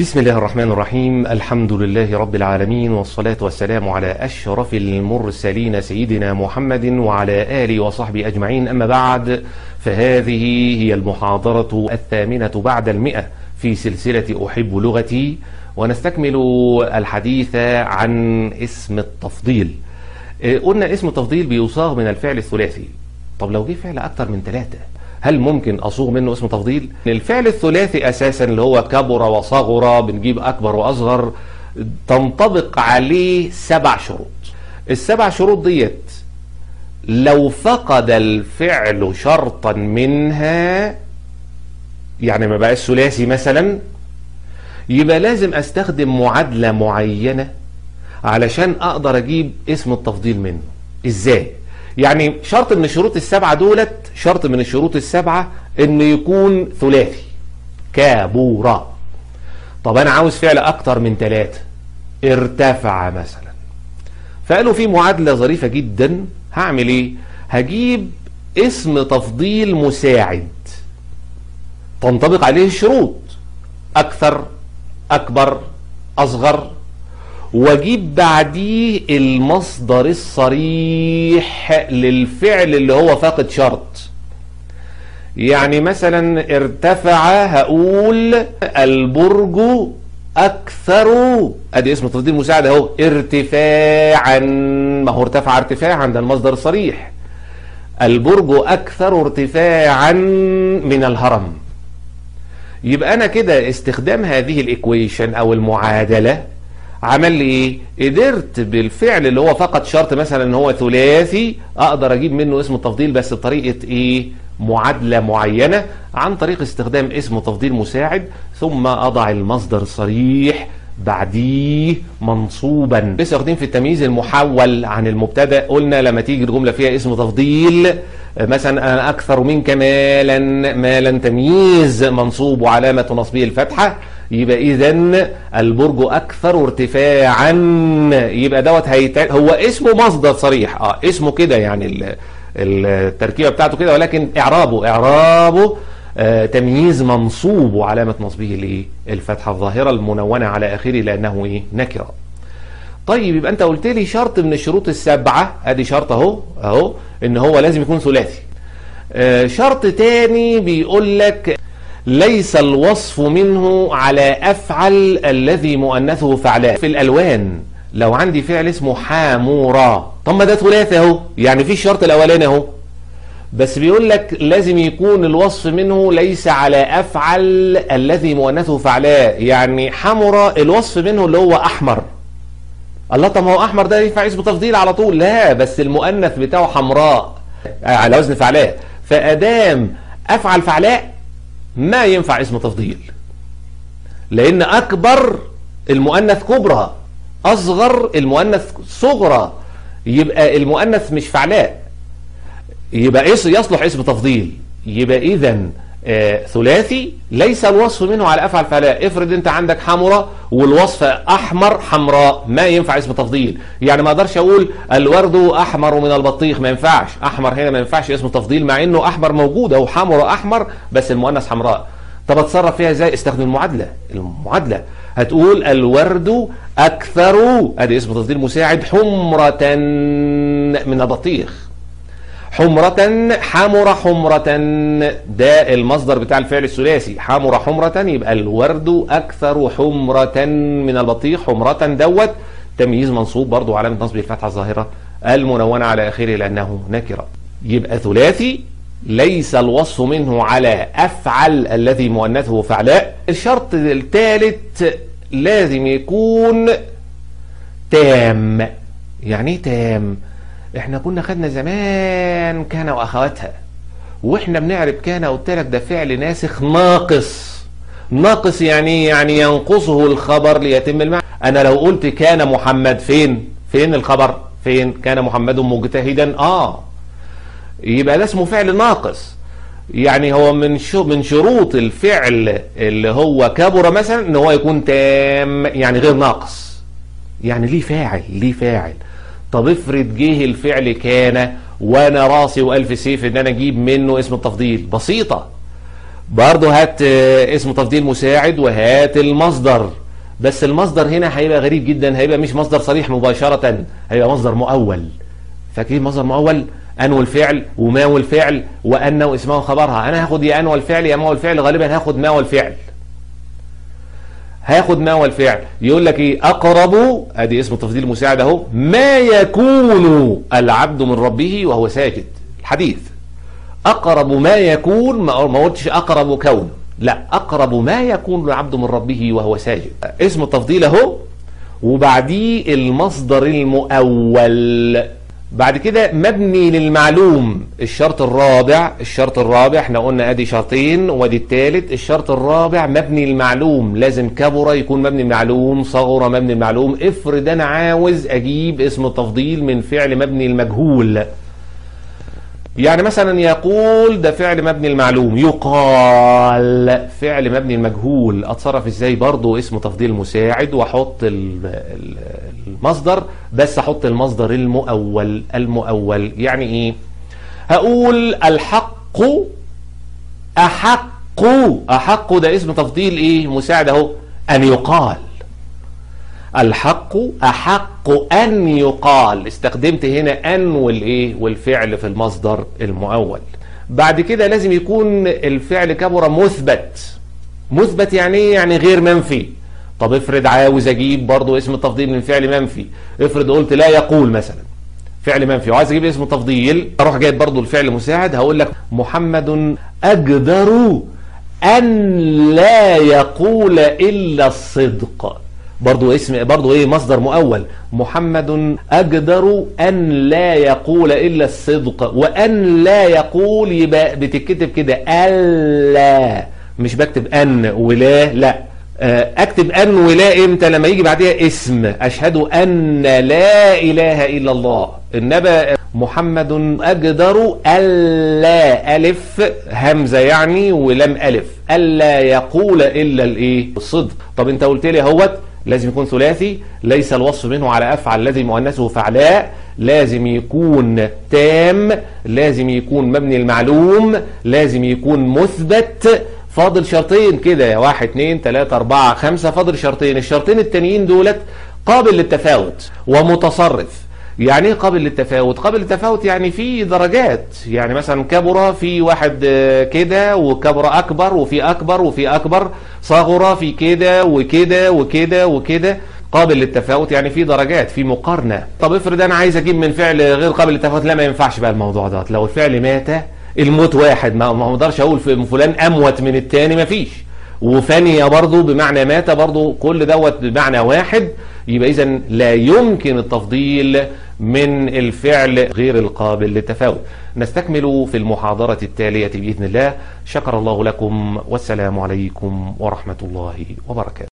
بسم الله الرحمن الرحيم الحمد لله رب العالمين والصلاة والسلام على أشرف المرسلين سيدنا محمد وعلى آله وصحبه أجمعين أما بعد فهذه هي المحاضرة الثامنة بعد المئة في سلسلة أحب لغتي ونستكمل الحديث عن اسم التفضيل قلنا اسم التفضيل بيصاغ من الفعل الثلاثي طب لو جه فعل أكتر من ثلاثة هل ممكن أصوغ منه اسم تفضيل؟ الفعل الثلاثي أساسا اللي هو كبر وصغر بنجيب أكبر وأصغر تنطبق عليه سبع شروط السبع شروط ديت لو فقد الفعل شرطا منها يعني ما بقاش ثلاثي مثلا يبقى لازم استخدم معادلة معينة علشان اقدر اجيب اسم التفضيل منه ازاي يعني شرط من الشروط السبعة دولت شرط من الشروط السبعة ان يكون ثلاثي كابورا طب انا عاوز فعل اكتر من ثلاثة ارتفع مثلا فقالوا في معادلة ظريفة جدا هعمل ايه هجيب اسم تفضيل مساعد تنطبق عليه الشروط اكثر اكبر اصغر واجيب بعديه المصدر الصريح للفعل اللي هو فاقد شرط يعني مثلا ارتفع هقول البرج اكثر ادي اسم تفضيل مساعد اهو ارتفاعا ما هو ارتفع ارتفاعا ده المصدر الصريح البرج اكثر ارتفاعا من الهرم يبقى انا كده استخدام هذه الايكويشن او المعادله عمل لي ايه قدرت بالفعل اللي هو فقط شرط مثلا ان هو ثلاثي اقدر اجيب منه اسم التفضيل بس بطريقه ايه معادله معينه عن طريق استخدام اسم تفضيل مساعد ثم اضع المصدر الصريح بعديه منصوبا لسه واخدين في التمييز المحول عن المبتدا قلنا لما تيجي الجمله فيها اسم تفضيل مثلا انا اكثر منك مالا مالا تمييز منصوب وعلامه نصبه الفتحه يبقى اذا البرج اكثر ارتفاعا يبقى دوت هيتع... هو اسمه مصدر صريح اه اسمه كده يعني التركيبه بتاعته كده ولكن اعرابه اعرابه آه تمييز منصوب وعلامه نصبه الايه الفتحه الظاهره المنونه على اخره لانه ايه نكره طيب يبقى انت قلت لي شرط من الشروط السبعه ادي شرط اهو اهو ان هو لازم يكون ثلاثي آه شرط تاني بيقول لك ليس الوصف منه على أفعل الذي مؤنثه فعلاء في الألوان لو عندي فعل اسمه حامورا طب ما ده ثلاثي اهو يعني في الشرط الأولاني اهو بس بيقول لك لازم يكون الوصف منه ليس على أفعل الذي مؤنثه فعلاء يعني حمرا الوصف منه اللي هو أحمر الله طب ما هو أحمر ده ينفع اسمه تفضيل على طول لا بس المؤنث بتاعه حمراء على وزن فعلاء فأدام أفعل فعلاء ما ينفع اسم تفضيل لان اكبر المؤنث كبرى اصغر المؤنث صغرى يبقى المؤنث مش فعلاء يبقى يصلح اسم تفضيل يبقى اذا آه ثلاثي ليس الوصف منه على افعل فعلاء افرض انت عندك حمرة والوصف احمر حمراء ما ينفع اسم تفضيل يعني ما اقدرش اقول الورد احمر من البطيخ ما ينفعش احمر هنا ما ينفعش اسم تفضيل مع انه احمر موجود او حمرة احمر بس المؤنث حمراء طب اتصرف فيها ازاي استخدم المعادلة المعادلة هتقول الورد اكثر ادي اسم تفضيل مساعد حمرة من البطيخ حمرة حمر حمرة ده المصدر بتاع الفعل الثلاثي حمر حمرة يبقى الورد أكثر حمرة من البطيخ حمرة دوت تمييز منصوب برضو علامة نصب الفتحة الظاهرة المنونة على آخره لأنه نكرة يبقى ثلاثي ليس الوصف منه على أفعل الذي مؤنثه فعلاء الشرط الثالث لازم يكون تام يعني ايه تام احنا كنا خدنا زمان كان واخواتها واحنا بنعرف كان قلت لك ده فعل ناسخ ناقص ناقص يعني يعني ينقصه الخبر ليتم المعنى انا لو قلت كان محمد فين فين الخبر فين كان محمد مجتهدا اه يبقى ده اسمه فعل ناقص يعني هو من شو من شروط الفعل اللي هو كبر مثلا ان هو يكون تام يعني غير ناقص يعني ليه فاعل ليه فاعل طب افرض جه الفعل كان وانا راسي والف سيف ان انا اجيب منه اسم التفضيل بسيطة برضه هات آه، اسم تفضيل مساعد وهات المصدر بس المصدر هنا هيبقى غريب جدا هيبقى مش مصدر صريح مباشرة هيبقى مصدر مؤول فاكرين مصدر مؤول أن والفعل وما والفعل وأن واسمه وخبرها أنا هاخد يا أن والفعل يا ما والفعل غالبا هاخد ما والفعل هاخد ما والفعل يقول لك ايه اقرب ادي اسم تفضيل مساعد اهو ما يكون العبد من ربه وهو ساجد الحديث اقرب ما يكون ما ما قلتش اقرب كون لا اقرب ما يكون العبد من ربه وهو ساجد اسم التفضيل اهو وبعديه المصدر المؤول بعد كده مبني للمعلوم الشرط الرابع الشرط الرابع احنا قلنا ادي شرطين وادي الثالث الشرط الرابع مبني للمعلوم لازم كبر يكون مبني المعلوم صغر مبني المعلوم افرض انا عاوز اجيب اسم التفضيل من فعل مبني المجهول يعني مثلا يقول ده فعل مبني المعلوم يقال فعل مبني المجهول اتصرف ازاي برضو اسم تفضيل مساعد واحط ال- ال- المصدر بس احط المصدر المؤول المؤول يعني ايه هقول الحق احق احق ده اسم تفضيل ايه مساعد اهو ان يقال الحق أحق أن يقال استخدمت هنا أن والإيه والفعل في المصدر المؤول بعد كده لازم يكون الفعل كبر مثبت مثبت يعني ايه يعني غير منفي طب افرض عاوز اجيب برضو اسم التفضيل من فعل منفي افرض قلت لا يقول مثلا فعل منفي وعايز اجيب اسم تفضيل اروح جايب برضو الفعل مساعد هقول لك محمد اقدر ان لا يقول الا الصدق برضو اسم برضو ايه مصدر مؤول محمد اقدر ان لا يقول الا الصدق وان لا يقول يبقى بتتكتب كده الا مش بكتب ان ولا لا آه، اكتب ان ولا امتى لما يجي بعدها اسم اشهد ان لا اله الا الله انما محمد اقدر الا الف همزه يعني ولم الف الا يقول الا الايه الصدق طب انت قلت لي اهوت لازم يكون ثلاثي ليس الوصف منه على افعل الذي مؤنثه فعلاء لازم يكون تام لازم يكون مبني المعلوم لازم يكون مثبت فاضل شرطين كده واحد اتنين تلاتة اربعة خمسة فاضل شرطين الشرطين التانيين دولت قابل للتفاوت ومتصرف يعني ايه قابل للتفاوت قابل للتفاوت يعني في درجات يعني مثلا كبر في واحد آه، كده وكبر اكبر وفي اكبر وفي اكبر صغر في كده وكده وكده وكده قابل للتفاوت يعني في درجات في مقارنه طب افرض انا عايز اجيب من فعل غير قابل للتفاوت لا ما ينفعش بقى الموضوع ده لو الفعل مات الموت واحد ما ما اقدرش اقول في فلان اموت من التاني ما فيش وفني برضه بمعنى مات برضه كل دوت بمعنى واحد يبقى اذا لا يمكن التفضيل من الفعل غير القابل للتفاوت نستكمل في المحاضرة التالية بإذن الله شكر الله لكم والسلام عليكم ورحمة الله وبركاته